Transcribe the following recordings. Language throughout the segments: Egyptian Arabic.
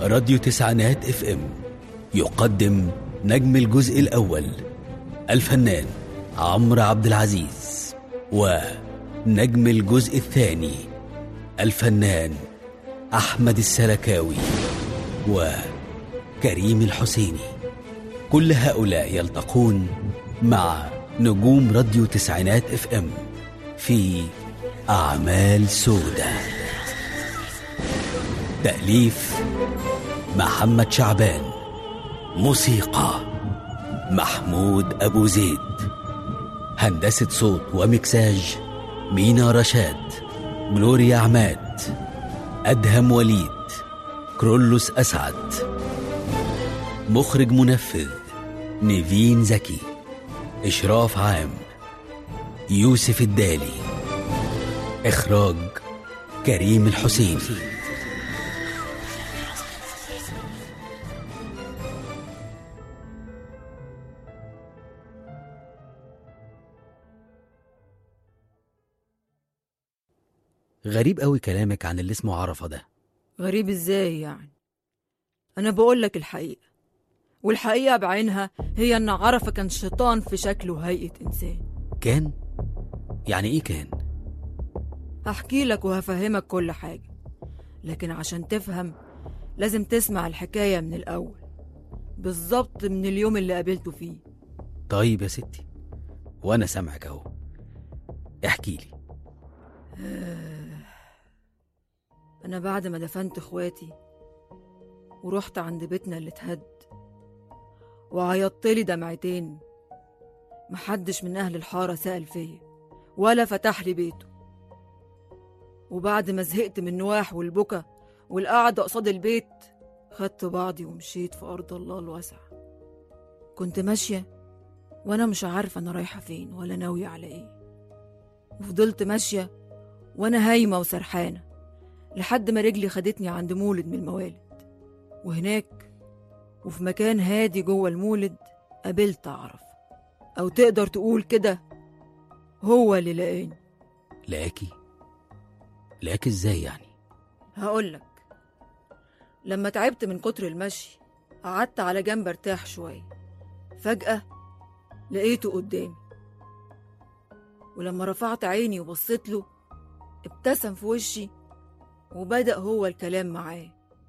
راديو تسعينات اف ام يقدم نجم الجزء الأول الفنان عمرو عبد العزيز ونجم الجزء الثاني الفنان أحمد السلكاوي وكريم الحسيني كل هؤلاء يلتقون مع نجوم راديو تسعينات اف ام في أعمال سودة تأليف محمد شعبان موسيقى محمود أبو زيد هندسة صوت ومكساج مينا رشاد جلوريا عماد أدهم وليد كرولوس أسعد مخرج منفذ نيفين زكي إشراف عام يوسف الدالي إخراج كريم الحسين غريب قوي كلامك عن اللي اسمه عرفة ده غريب ازاي يعني انا بقول لك الحقيقه والحقيقه بعينها هي ان عرفه كان شيطان في شكل وهيئه انسان كان يعني ايه كان هحكي لك وهفهمك كل حاجه لكن عشان تفهم لازم تسمع الحكايه من الاول بالظبط من اليوم اللي قابلته فيه طيب يا ستي وانا سامعك اهو احكي لي انا بعد ما دفنت اخواتي ورحت عند بيتنا اللي اتهد وعيطت لي دمعتين محدش من اهل الحاره سال فيا ولا فتح لي بيته وبعد ما زهقت من النواح والبكا والقعدة قصاد البيت خدت بعضي ومشيت في أرض الله الواسعة كنت ماشية وأنا مش عارفة أنا رايحة فين ولا ناوية على إيه وفضلت ماشية وأنا هايمة وسرحانة لحد ما رجلي خدتني عند مولد من الموالد وهناك وفي مكان هادي جوه المولد قابلت أعرف أو تقدر تقول كده هو اللي لقاني لقاكي لقاكي ازاي يعني هقولك لما تعبت من كتر المشي قعدت على جنب ارتاح شوية فجأة لقيته قدامي ولما رفعت عيني وبصيت له ابتسم في وشي وبدأ هو الكلام معاه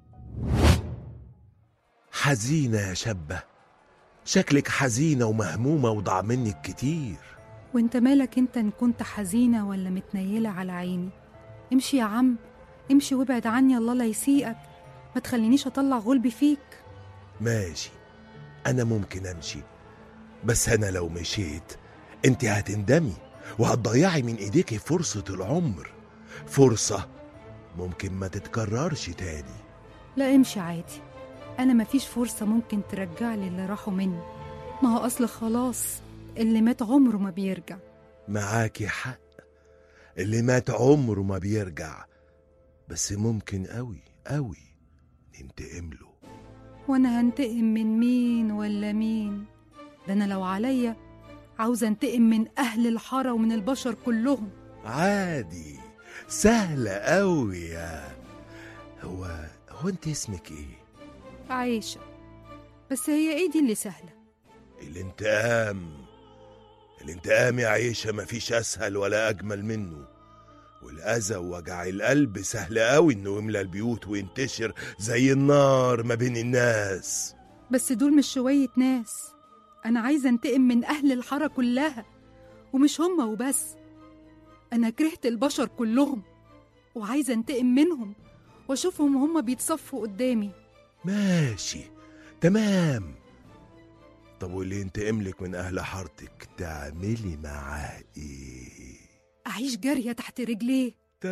حزينة يا شابة شكلك حزينة ومهمومة وضاع منك كتير وانت مالك انت ان كنت حزينة ولا متنيلة على عيني امشي يا عم امشي وابعد عني الله لا يسيئك ما تخلينيش اطلع غلبي فيك ماشي أنا ممكن أمشي بس أنا لو مشيت أنت هتندمي وهتضيعي من إيديكي فرصة العمر فرصة ممكن ما تتكررش تاني لا امشي عادي انا مفيش فرصة ممكن ترجع لي اللي راحوا مني ما هو اصل خلاص اللي مات عمره ما بيرجع معاكي حق اللي مات عمره ما بيرجع بس ممكن قوي قوي ننتقم له وانا هنتقم من مين ولا مين ده انا لو عليا عاوزة انتقم من اهل الحارة ومن البشر كلهم عادي سهلة قوي يا هو هو انت اسمك ايه عايشة بس هي ايه دي اللي سهلة الانتقام الانتقام يا عيشة مفيش أسهل ولا أجمل منه والأذى ووجع القلب سهل قوي إنه يملى البيوت وينتشر زي النار ما بين الناس بس دول مش شوية ناس أنا عايزة أنتقم من أهل الحارة كلها ومش هما وبس أنا كرهت البشر كلهم وعايزة أنتقم منهم وأشوفهم هما بيتصفوا قدامي ماشي تمام طب واللي ينتقم لك من أهل حارتك تعملي معاه إيه؟ أعيش جارية تحت رجليه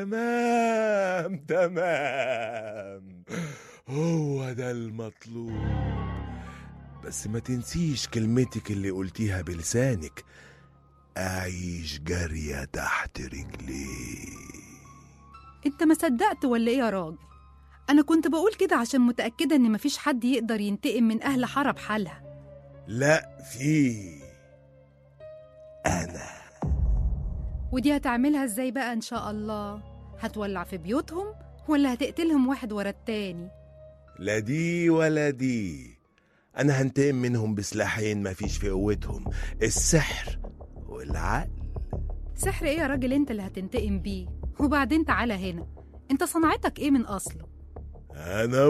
تمام تمام هو ده المطلوب بس ما تنسيش كلمتك اللي قلتيها بلسانك أعيش جارية تحت رجليه أنت ما صدقت ولا إيه يا راجل أنا كنت بقول كده عشان متأكدة إن مفيش حد يقدر ينتقم من أهل حارة بحالها لا في أنا ودي هتعملها ازاي بقى ان شاء الله هتولع في بيوتهم ولا هتقتلهم واحد ورا التاني لا دي ولا دي انا هنتقم منهم بسلاحين مفيش في قوتهم السحر والعقل سحر ايه يا راجل انت اللي هتنتقم بيه وبعدين تعالى هنا انت صنعتك ايه من اصله انا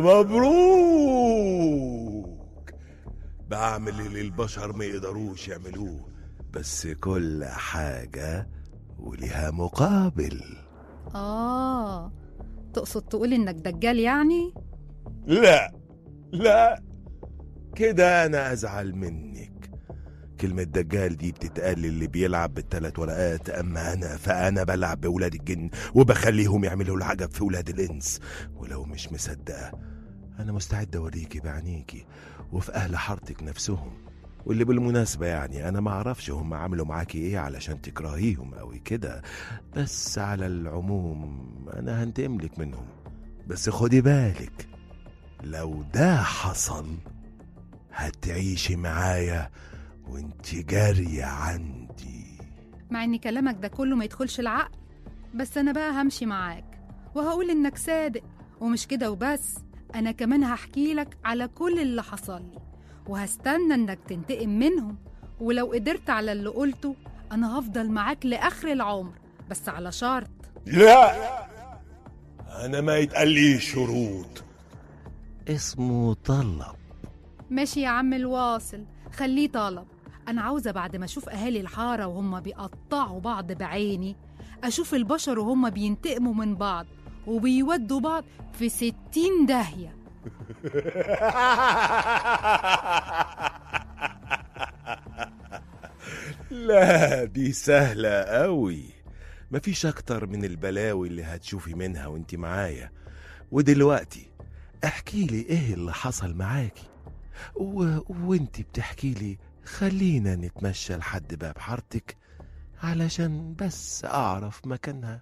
مبروك بعمل اللي البشر ما يقدروش يعملوه بس كل حاجة وليها مقابل اه تقصد تقول انك دجال يعني لا لا كده انا ازعل منك كلمة دجال دي بتتقال للي بيلعب بالثلاث ورقات اما انا فانا بلعب بولاد الجن وبخليهم يعملوا العجب في ولاد الانس ولو مش مصدقة انا مستعد اوريكي بعينيكي وفي اهل حارتك نفسهم واللي بالمناسبة يعني أنا ما أعرفش هم عملوا معاكي إيه علشان تكرهيهم أوي كده بس على العموم أنا هنتقملك منهم بس خدي بالك لو ده حصل هتعيشي معايا وانت جارية عندي مع ان كلامك ده كله ما يدخلش العقل بس انا بقى همشي معاك وهقول انك صادق ومش كده وبس انا كمان هحكي لك على كل اللي حصل لي وهستنى انك تنتقم منهم ولو قدرت على اللي قلته انا هفضل معاك لاخر العمر بس على شرط لا أنا ما يتقليش شروط اسمه طلب ماشي يا عم الواصل خليه طلب انا عاوزه بعد ما اشوف اهالي الحاره وهم بيقطعوا بعض بعيني اشوف البشر وهم بينتقموا من بعض وبيودوا بعض في ستين داهيه لا دي سهلة قوي مفيش أكتر من البلاوي اللي هتشوفي منها وانت معايا ودلوقتي احكي لي ايه اللي حصل معاكي و... وانت بتحكي لي خلينا نتمشى لحد باب حارتك علشان بس أعرف مكانها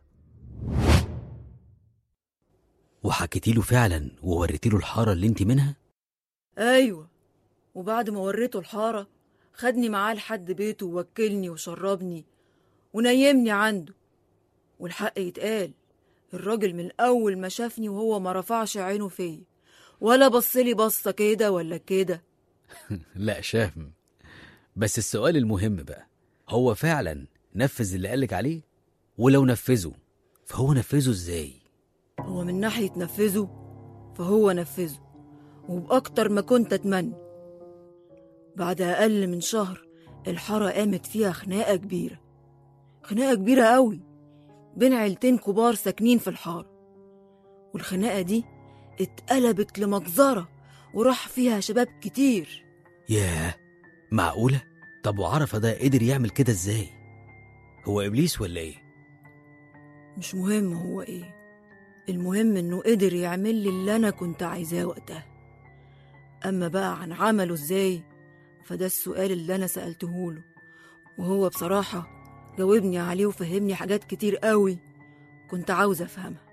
وحكيتي له فعلا ووريتي له الحارة اللي انت منها أيوة وبعد ما وريته الحارة خدني معاه لحد بيته ووكلني وشربني ونيمني عنده والحق يتقال الراجل من أول ما شافني وهو ما رفعش عينه فيا ولا بصلي بصة كده ولا كده لا شاهم بس السؤال المهم بقى هو فعلا نفذ اللي قالك عليه ولو نفذه فهو نفذه ازاي هو من ناحية نفذه فهو نفذه وبأكتر ما كنت أتمنى بعد أقل من شهر الحارة قامت فيها خناقة كبيرة خناقة كبيرة قوي بين عيلتين كبار ساكنين في الحارة والخناقة دي اتقلبت لمجزرة وراح فيها شباب كتير ياه معقولة طب وعرفة ده قدر يعمل كده ازاي هو ابليس ولا ايه مش مهم هو ايه المهم انه قدر يعمل لي اللي انا كنت عايزاه وقتها اما بقى عن عمله ازاي فده السؤال اللي انا سألته له وهو بصراحة جاوبني عليه وفهمني حاجات كتير قوي كنت عاوزة افهمها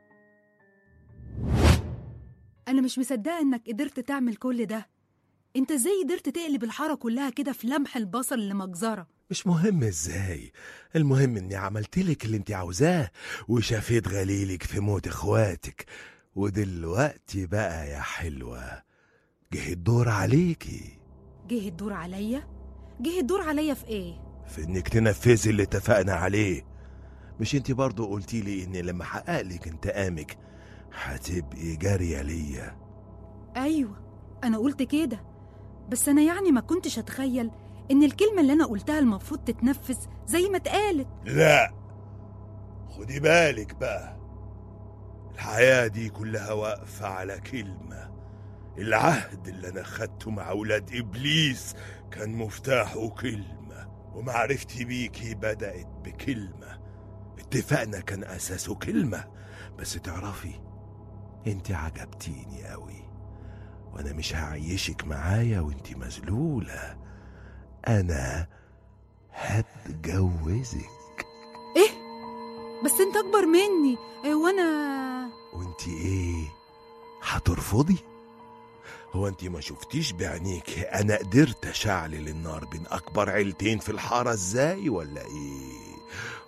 انا مش مصدقه انك قدرت تعمل كل ده انت ازاي قدرت تقلب الحاره كلها كده في لمح البصر لمجزره مش مهم ازاي المهم اني عملتلك اللي انت عاوزاه وشافيت غليلك في موت اخواتك ودلوقتي بقى يا حلوة جه الدور عليكي جه الدور عليا جه الدور عليا في ايه في انك تنفذي اللي اتفقنا عليه مش انت برضو قلتي لي ان لما احقق لك انتقامك هتبقي جارية ليا ايوه انا قلت كده بس انا يعني ما كنتش اتخيل ان الكلمه اللي انا قلتها المفروض تتنفذ زي ما اتقالت لا خدي بالك بقى الحياة دي كلها واقفة على كلمة العهد اللي أنا خدته مع أولاد إبليس كان مفتاحه كلمة ومعرفتي بيكي بدأت بكلمة اتفاقنا كان أساسه كلمة بس تعرفي انت عجبتيني قوي وانا مش هعيشك معايا وانت مذلولة انا هتجوزك ايه بس انت اكبر مني إيه وانا وانت ايه هترفضي هو انت ما شفتيش بعينيك انا قدرت اشعلل النار بين اكبر عيلتين في الحاره ازاي ولا ايه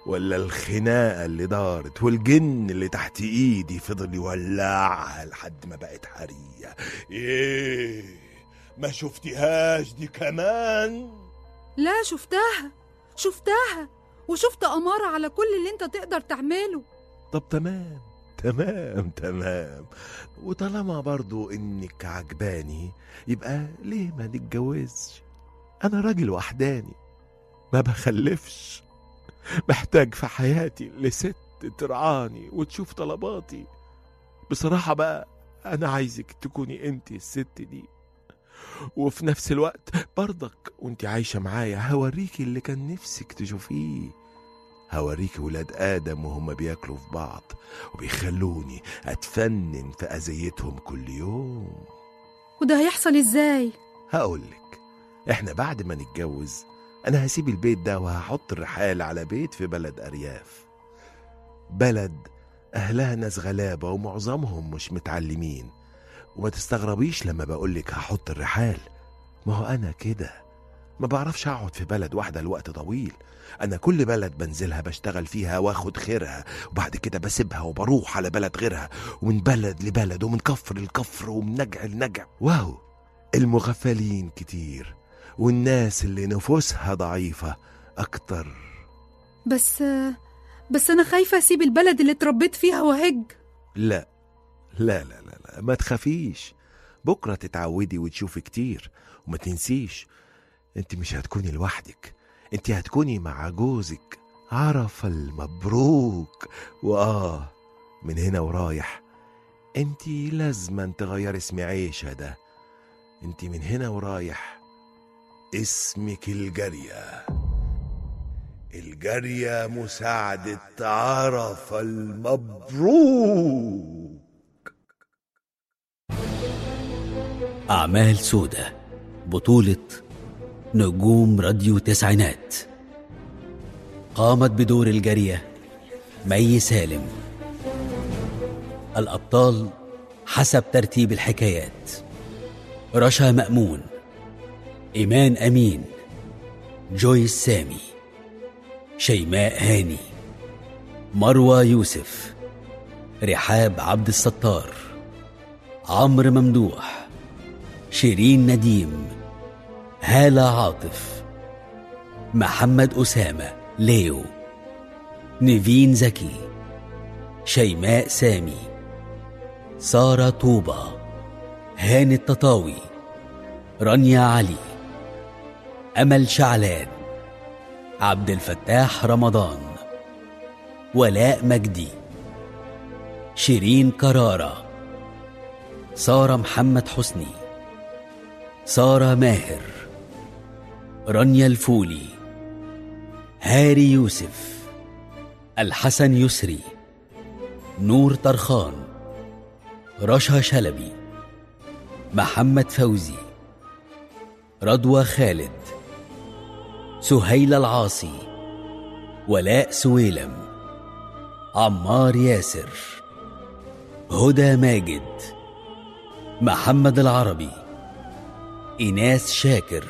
ولا الخناقة اللي دارت والجن اللي تحت ايدي فضل يولعها لحد ما بقت حرية ايه ما شفتهاش دي كمان لا شفتها شفتها وشفت أمارة على كل اللي انت تقدر تعمله طب تمام تمام تمام وطالما برضو انك عجباني يبقى ليه ما نتجوزش انا راجل وحداني ما بخلفش محتاج في حياتي لست ترعاني وتشوف طلباتي بصراحة بقى أنا عايزك تكوني أنت الست دي وفي نفس الوقت برضك وانت عايشة معايا هوريكي اللي كان نفسك تشوفيه هوريكي ولاد آدم وهم بياكلوا في بعض وبيخلوني أتفنن في أذيتهم كل يوم وده هيحصل ازاي هقولك احنا بعد ما نتجوز انا هسيب البيت ده وهحط الرحال على بيت في بلد ارياف بلد اهلها ناس غلابه ومعظمهم مش متعلمين وما تستغربيش لما بقولك هحط الرحال ما هو انا كده ما بعرفش اقعد في بلد واحده لوقت طويل انا كل بلد بنزلها بشتغل فيها واخد خيرها وبعد كده بسيبها وبروح على بلد غيرها ومن بلد لبلد ومن كفر لكفر ومن نجع لنجع واو المغفلين كتير والناس اللي نفوسها ضعيفة أكتر بس بس أنا خايفة أسيب البلد اللي اتربيت فيها وهج لا لا لا لا, لا. ما تخافيش بكرة تتعودي وتشوفي كتير وما تنسيش انت مش هتكوني لوحدك انت هتكوني مع جوزك عرفة المبروك وآه من هنا ورايح انت لازما تغير اسم عيشة ده انت من هنا ورايح اسمك الجارية الجارية مساعدة عرفة المبروك أعمال سودة بطولة نجوم راديو تسعينات قامت بدور الجارية مي سالم الأبطال حسب ترتيب الحكايات رشا مأمون إيمان أمين جويس سامي شيماء هاني مروى يوسف رحاب عبد الستار عمرو ممدوح شيرين نديم هالة عاطف محمد أسامة ليو نيفين زكي شيماء سامي سارة طوبة هاني التطاوي رانيا علي أمل شعلان عبد الفتاح رمضان ولاء مجدي شيرين كرارة سارة محمد حسني سارة ماهر رانيا الفولي هاري يوسف الحسن يسري نور طرخان رشا شلبي محمد فوزي رضوى خالد سهيل العاصي ولاء سويلم عمار ياسر هدى ماجد محمد العربي إناس شاكر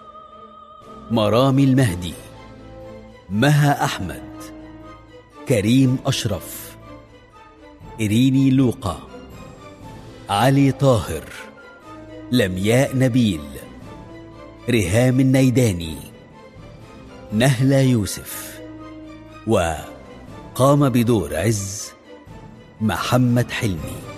مرامي المهدي مها أحمد كريم أشرف إريني لوقا علي طاهر لمياء نبيل ريهام النيداني نهلة يوسف وقام بدور عز محمد حلمي